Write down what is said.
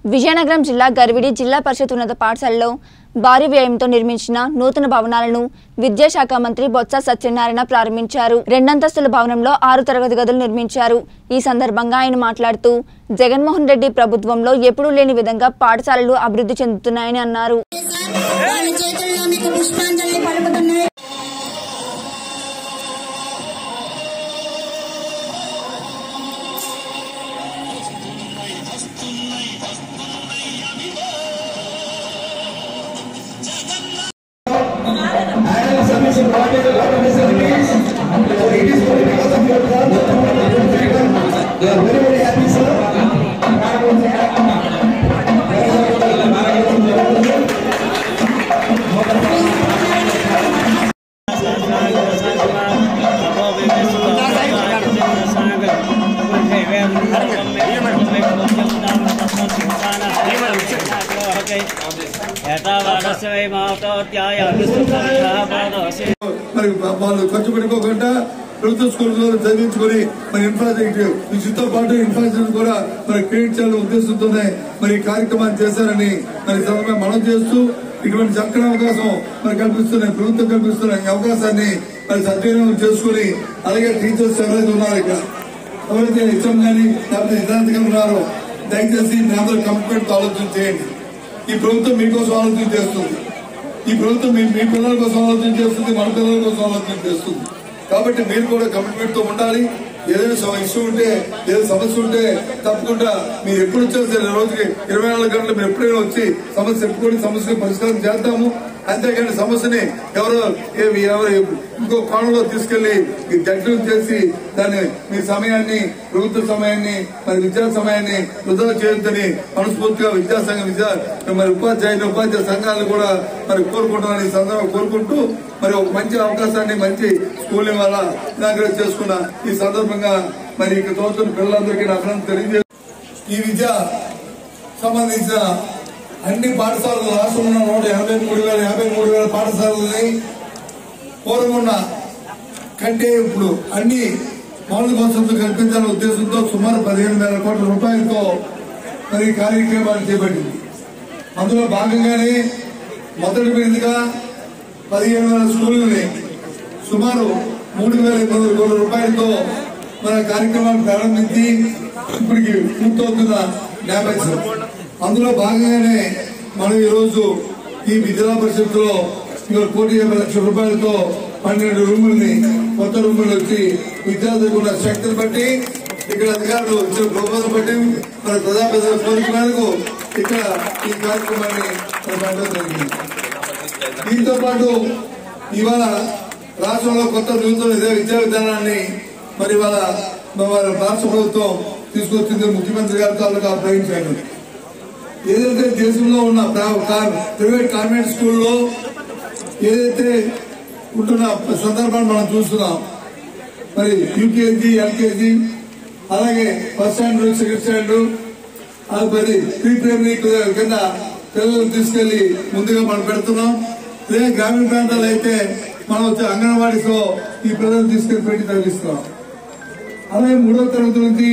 విజయనగరం జిల్లా గర్విడి జిల్లా పరిషత్ ఉన్నత పాఠశాలలో భారీ వ్యయంతో నిర్మించిన నూతన భవనాలను విద్యాశాఖ మంత్రి బొత్స సత్యనారాయణ ప్రారంభించారు రెండంతస్తుల భవనంలో ఆరు తరగతి గదులు నిర్మించారు ఈ సందర్భంగా ఆయన మాట్లాడుతూ జగన్మోహన్ రెడ్డి ప్రభుత్వంలో ఎప్పుడూ లేని విధంగా పాఠశాలలు అభివృద్ధి చెందుతున్నాయని అన్నారు వాళ్ళ చేతుల్లో మీకు పుష్పాంజలి పలుకుతున్నాయి ఏతావాదస్య వై మాతోత్యాయ విశ్వపాదోసి మరి వాళ్ళు ఖర్చు పెట్టుకోకుండా ప్రభుత్వ స్కూల్లో చదివించుకొని మరి ఇన్ఫ్రాస్ట్రక్చర్ విద్యుత్తో పాటు ఇన్ఫ్రాస్ట్రక్చర్ కూడా మరి క్రియేట్ చేయాలనే ఉద్దేశంతోనే మరి ఈ కార్యక్రమాన్ని చేశారని మరి ఈ సందర్భంగా మనం చేస్తూ ఇటువంటి చక్కని అవకాశం మరి కల్పిస్తున్న ప్రభుత్వం కల్పిస్తున్న ఈ అవకాశాన్ని మరి సద్వినియోగం చేసుకుని అలాగే టీచర్స్ ఎవరైతే ఉన్నారో ఇక్కడ ఎవరైతే ఇష్టం కానీ లేకపోతే సిద్ధాంతంగా ఉన్నారో దయచేసి మీ అందరూ కమిట్మెంట్ ఆలోచన చేయండి ఈ ప్రభుత్వం మీకోసం ఆలోచన చేస్తుంది ఈ ప్రభుత్వం మీ మీ పిల్లల కోసం ఆలోచన చేస్తుంది మన పిల్లల కోసం ఆలోచన చేస్తుంది కాబట్టి మీరు కూడా కమిట్మెంట్ తో ఉండాలి ఏదైనా సమ- ఇష్యూ ఉంటే ఏదైనా సమస్య ఉంటే తప్పకుండా మీరు ఎప్పుడు వచ్చారు సరే రోజుకి ఇరవై నాలుగు గంటలు మీరు ఎప్పుడైనా వచ్చి సమస్య చెప్పుకొని సమస్యని పరిష్కారం చేద్దాము అంతేగాని సమస్యని ఎవరో ఏ- ఎవరు ఇంకో కోణంలో తీసుకెళ్లి ఈ జడ్జిలు చేసి దాన్ని మీ సమయాన్ని ప్రభుత్వ సమయాన్ని మరి విద్యా సమయాన్ని వృధా చేయొద్దని మనస్ఫూర్తిగా విద్యాసంఘ విద్యా మరి ఉపాధ్యాయులు ఉపాధ్యాయ సంఘాలను కూడా మరి కోరుకుంటున్నాను ఈ సందర్భంగా కోరుకుంటూ మరి ఒక మంచి అవకాశాన్ని మంచి స్కూల్ వల్ల ఇనాగ్రేట్ చేసుకున్న ఈ సందర్భంగా మరి ఇక్కడ చదువుతున్న పిల్లలందరికీ నా అభినందన తెలియజే ఈ విద్య సంబంధించిన అన్ని పాఠశాలలు రాష్ట్రంలో నూట ఎనభై మూడు వేల యాభై మూడు వేల పాఠశాలని పూర్వమున్న కంటే ఇప్పుడు అన్ని మౌలిక వసతులు కల్పించాలనే ఉద్దేశంతో సుమారు పదిహేను వేల కోట్ల రూపాయలతో మరి ఈ కార్యక్రమాన్ని చేపట్టింది అందులో భాగంగానే మొదటి విడతగా పదిహేను వేల స్కూళ్ళని సుమారు మూడు వేల ఎనిమిది వందల కోట్ల రూపాయలతో మన కార్యక్రమాన్ని ప్రారంభించి ఇప్పటికి పూర్తవుతున్న నేపథ్యం అందులో భాగంగానే మనం ఈరోజు ఈ విద్యా పరిషత్తులో ఇవాళ కోటి యాభై లక్షల రూపాయలతో పన్నెండు రూముల్ని కొత్త రూములు వచ్చి విద్యార్థులకు ఉన్న శక్తిని బట్టి ఇక్కడ అధికారులు ఇచ్చిన ప్రపోజల్ బట్టి మన ప్రజాప్రతినిధుల కోరిక మేరకు ఇక్కడ ఈ కార్యక్రమాన్ని మనం పెట్టడం జరిగింది దీంతో పాటు ఇవాళ రాష్ట్రంలో కొత్త నూతన ఇదే విద్యా విధానాన్ని మరి ఇవాళ మన రాష్ట్ర ప్రభుత్వం తీసుకొచ్చింది ముఖ్యమంత్రి గారి తాలూకా ప్రకటించాడు ఏదైతే దేశంలో ఉన్న ప్రా- కా- ప్రైవేట్ కాన్వెంట్ స్కూల్లో ఏదైతే ఉంటున్న సందర్భాన్ని మనం చూస్తున్నాం మరి యూకేజీ ఎల్కేజీ అలాగే ఫస్ట్ స్టాండర్డ్ సెకండ్ స్టాండర్డ్ అది మరి ప్రీ ప్రైమరీ కింద పిల్లలు తీసుకెళ్లి ముందుగా మనం పెడుతున్నాం ఇదే గ్రామీణ ప్రాంతాల్లో అయితే మనం వచ్చే అంగన్వాడీతో ఈ పిల్లలు తీసుకెళ్లి పెట్టి తగ్గిస్తున్నాం అలాగే మూడో తరగతి నుంచి